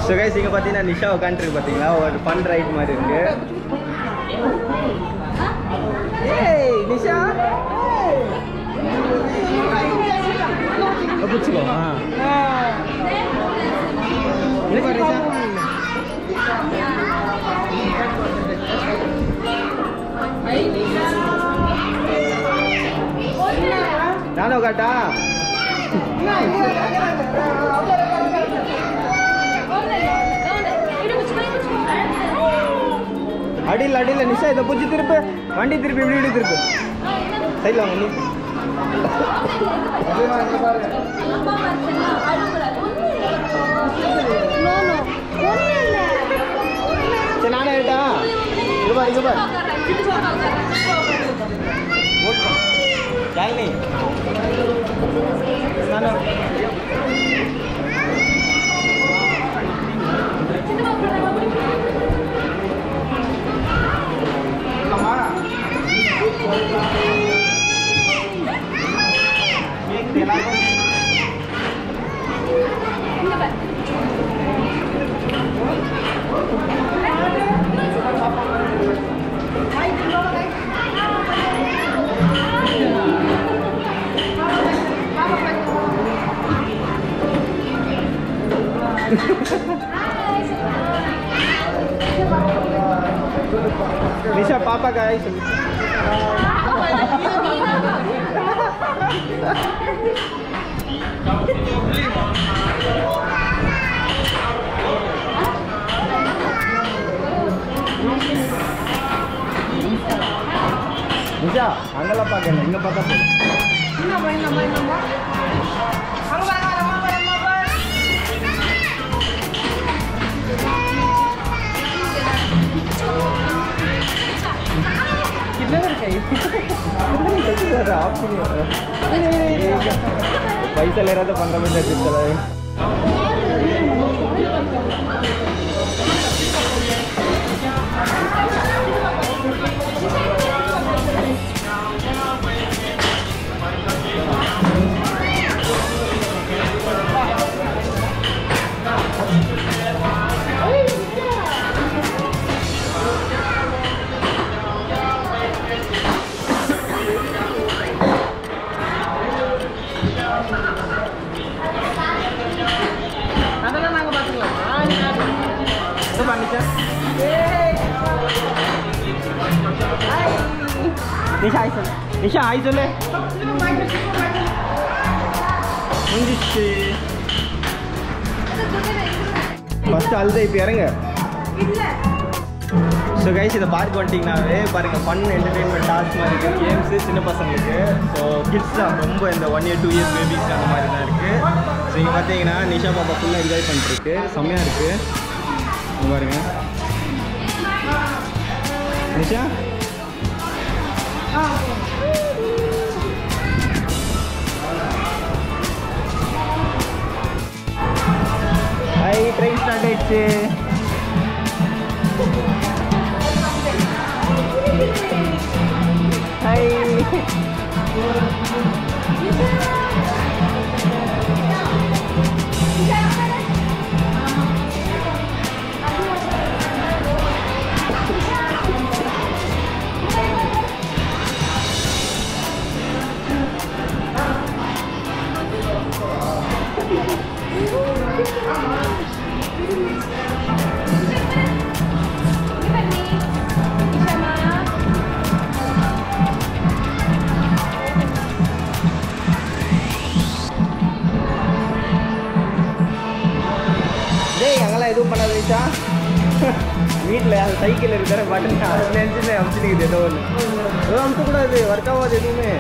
So guys இங்கே பார்த்தீங்கன்னா நிஷா உட்காந்துருக்கு பார்த்தீங்களா ஒரு ஃபன் ரைட் மாதிரி இருக்கு ஏய் நிஷா பிடிச்சிக்கோ ஆ இது பாரு நிஷா நானும் காட்டா அடியில் அடியில் நிஷா இதை பிடிச்சி திருப்பு வண்டி திருப்பி இப்படி இப்படி திருப்பு சைடில் வாங்க நீ சரி நானே ஏட்டா இது பாரு இது பாரு யாழினி நானும் निशा पापा का है सुन நிஷா அங்கெல்லாம் பார்க்கல இங்க பார்த்தா போதும் पैसा ले रहा था पंद्रह मिनट ट्रिप चला அதெல்லாம் நாங்க பாத்துக்கலாம் itu pak Nisha Nisha hai சொல்லு நிஷா ஹாய் சொல்லு முடிஞ்சிச்சு ஃபர்ஸ்ட் அழுத இப்போ இறங்க ஸோ கைஸ் இதை பார்க் வந்துட்டிங்கனாவே பாருங்க ஃபன் என்டர்டெயின்மெண்ட் டாஸ்க் மாதிரி இருக்குது கேம்ஸு சின்ன பசங்களுக்கு ஸோ கிட்ஸ் தான் ரொம்ப இந்த one year two years babies அந்த மாதிரி தான் இருக்குது ஸோ இங்கே பார்த்தீங்கன்னா நிஷா பாப்பா ஃபுல்லாக என்ஜாய் பண்ணிட்டுருக்கு செம்மையாக இருக்குது இங்க பாருங்க நிஷா ஹை ட்ரெயின் ஸ்டார்ட் ஆயிடுச்சு ஹை டேய் அங்கெல்லாம் எதுவும் பண்ணாத நிஷா வீட்டில் அந்த சைக்கிள் இருக்கிற பட்டன் அதை நினச்சி அமுச்சுட்டு ஏதோ ஒன்று எதுவும் அமுக்கக்கூடாது ஒர்க் ஆகாது எதுவுமே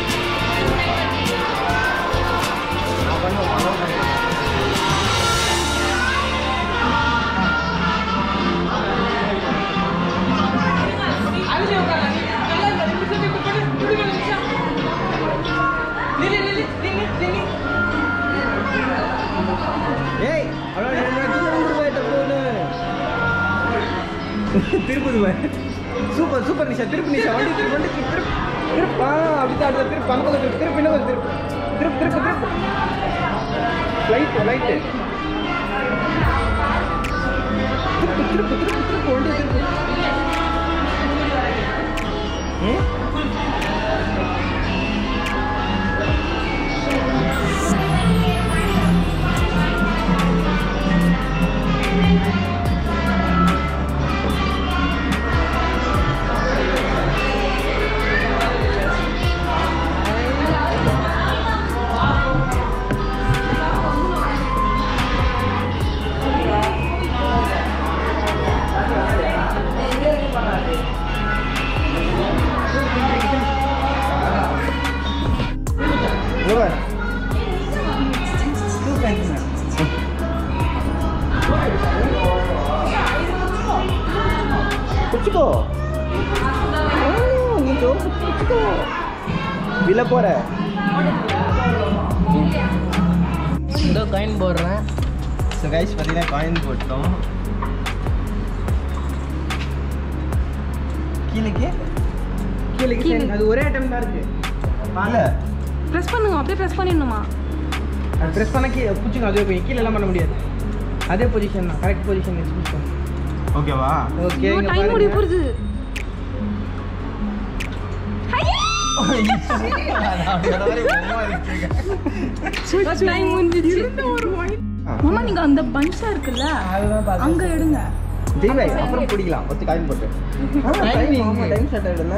நான் பண்ணுவேன் திருப்புது பாரு சூப்பர் சூப்பர் நிஷா திருப்பு நிஷா வண்டி திருப்பு வண்டி திருப்பு திருப்பு திருப்பு ஆ அப்படிதான் அடுத்த திருப்பு அந்த பக்கம் திருப்பு திருப்பு இன்னும் கொஞ்சம் திருப்பு திருப்பு திருப்பு திருப்பு லைட்டு லைட்டு திருப்பு திருப்பு திருப்பு திருப்பு வண்டி திருப்பு ம் இங்க பாரு. பிடிச்சிக்கோ ஆ, நீ ஜோக்கு பிடிச்சிக்கோ வில போற ஏதோ காயின் போடுறேன் ஸோ கைஸ் பார்த்தீங்கன்னா காயின் போட்டோம் கீழேக்கு கீழேக்கு கீழே. அது ஒரே ஐட்டம் தான் இருக்கு இல்லை ப்ரெஸ் பண்ணுங்க அப்படியே ப்ரெஸ் பண்ணிடணுமா அது ப்ரெஸ் பண்ண கீழே பிடிச்சிங்க அதே போய் கீழே எல்லாம் பண்ண முடியாது அதே பொசிஷன் தான் கரெக்ட் பொசிஷன் வச்சு பிடிச்சோம் ஓகேவா ஓகே டைம் முடிய போகுது டைம் முடிஞ்சிச்சு மாமா நீங்க அந்த பன்ஸா இருக்குல்ல அங்க எடுங்க தெய்வை அப்புறம் பிடிக்கலாம் பத்து காயின் போட்டு டைம் ஸ்டார்ட் ஆகிடுங்க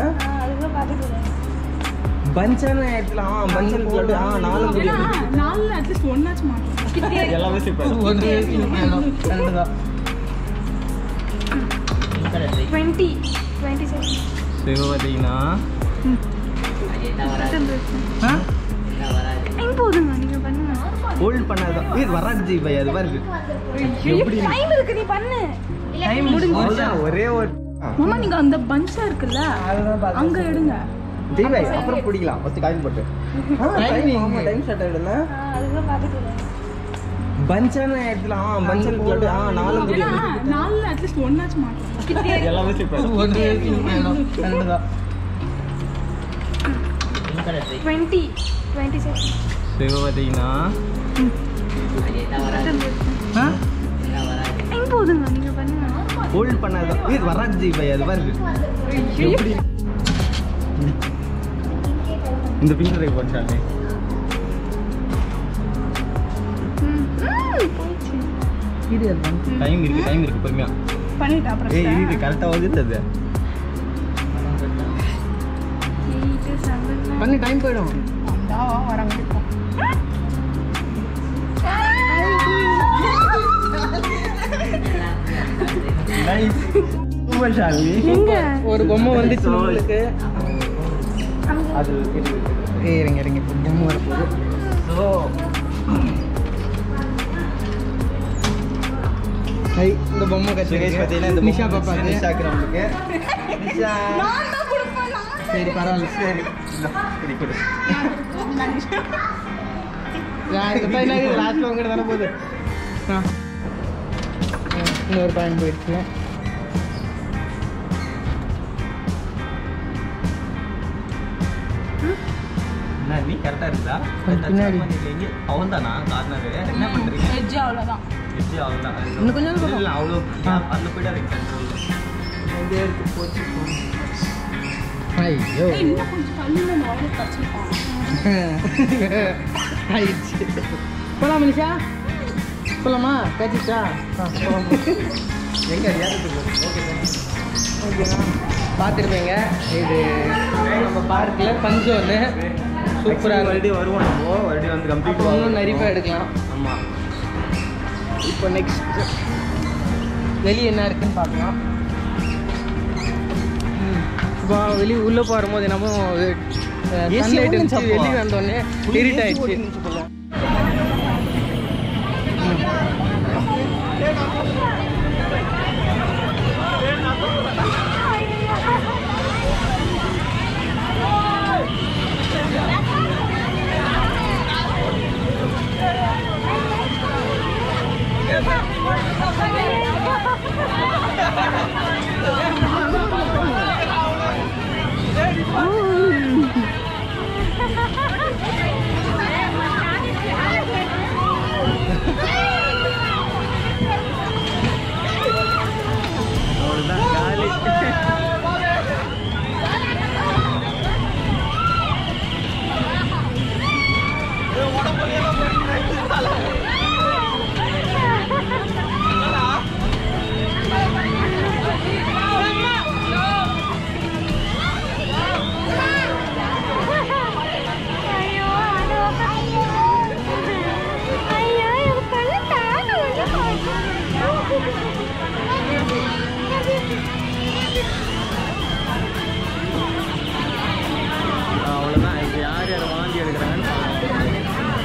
பஞ்சான எடுக்கலாம் பஞ்சன் போட்டு ஆ நாலு ஏன்னா நாலுல அட்லீஸ்ட் ஒன்னாச்சும் மாட்டோம் எல்லாமே சூப்பர் ரெண்டு தான் டுவெண்ட்டி டுவெண்ட்டி செவன் இப்போ பார்த்தீங்கன்னா டைம் போதுங்க நீங்க பண்ணுங்க ஹோல்ட் பண்ணாதான் இது வராது ஜி பை அது வருது எப்படி டைம் இருக்கு நீ பண்ணு டைம் முடிஞ்சு அவ்வளவுதான், ஒரே ஒரு மாமா நீங்க அந்த பன்ஸா இருக்குல்ல அங்க எடுங்க தெய்வை அப்புறம் பிடிக்கலாம் பத்து காயின் போட்டு டைம் ஸ்டார்ட் ஆகிடுங்க பஞ்சான எடுக்கலாம் பஞ்சன் போட்டு ஆ நாலு ஏன்னா நாலுல அட்லீஸ்ட் ஒன்னாச்சும் மாட்டோம் எல்லாமே சூப்பர் ரெண்டு தான் டுவெண்ட்டி டுவெண்ட்டி செவன் இப்போ பார்த்தீங்கன்னா டைம் போதுங்க நீங்க பண்ணுங்க ஹோல்ட் பண்ணாதான் இது வராது ஜி பை அது வருது எப்படி இந்த பிங்கர் போட்டாலே ம், ம், போயிடுச்சு. டைம் இருக்கு டைம் இருக்கு பொறுமையா பண்ணிட்டா அப்புறம் ஏய் இது கரெக்டாக வந்துட்டு அது எயிட் செவன் பண்ணி டைம் போயிடும் வராங்க நைஸ் சூப்பர் ஷாலினி எங்க ஒரு பொம்மை வந்துச்சு So- உங்களுக்கு அது ஏய் இருங்க இருங்க இப்போ பொம்மை வரப்போகுது ஸோ ஐ இந்த பொம்மை சுரேஷ் பார்த்தீங்கன்னா இந்த நிஷா நிஷா பாப்பா நிஷாக்கு நம்மளுக்கு நிஷா சரி பரவாயில்ல சரி இந்தா, இப்படி கொடு லாஸ்ட்ல உங்ககிட்ட தானே போகுது ஆ இன்னொரு பாயிண்ட் போயிடுச்சு என்ன நீ கரெக்டாக இருந்தா கொஞ்சம் பின்னாடி. இல்லைங்க அவன் தானா கார்னர் என்ன பண்ணுறீங்க வெஜ் அவ்வளோதான் எப்படி அவன் தான் இன்னும் கொஞ்சம் இல்லை, இல்லை அவ்வளோ அதில் போய்ட்டு அதை கண்ட்ரோல் எங்கே இருக்கு போச்சு ஐயோ இன்னும் கொஞ்சம் தள்ளி நம்ம அவ்வளோ தச்சுருப்பான் ஆயிடுச்சு போலாமா நிஷா போலாமா கச்சிச்சா ஆ போலாம் எங்கே ஏறதுக்கு ஓகே ஓகேண்ணா பார்த்துருப்பீங்க இது நம்ம பார்க்கில் பஞ்சு ஒன்று சூப்பராக இருக்கு மறுபடியும் வருவோம் நம்ம மறுபடியும் வந்து கம்ப்ளீட் அப்போ இன்னும் நிறைய எடுக்கலாம் ஆமாம் இப்போ நெக்ஸ்ட் வெளியே என்ன இருக்குன்னு பார்க்கலாம் இப்போ வெளியே உள்ளே போகும்போது என்னமோ AC சன்லைட் ஓடுனுச்சு இருந்துச்சு அப்போ. வெளியே வந்தோடனே இரிட் ஆயிடுச்சு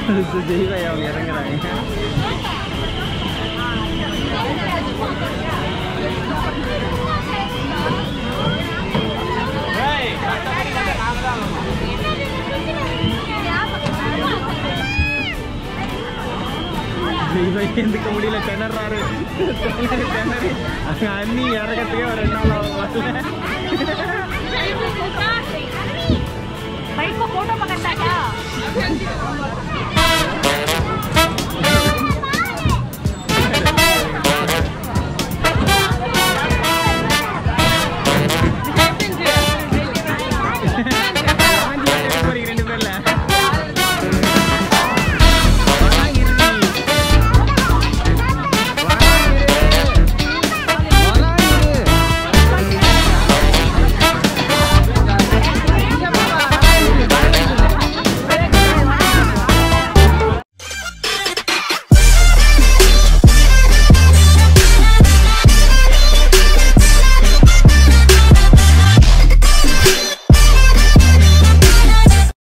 ஜெய்வாய் அவங்க இறங்குறாங்க ஜெய்வாய் எந்துக்க முடியல திணறாரு திணறி திணறி அங்க அண்ணி இறக்கத்துக்கே ஒரு ரெண்டு நாள் ஆகும் வரல बाइक को फोटो पकड़ता क्या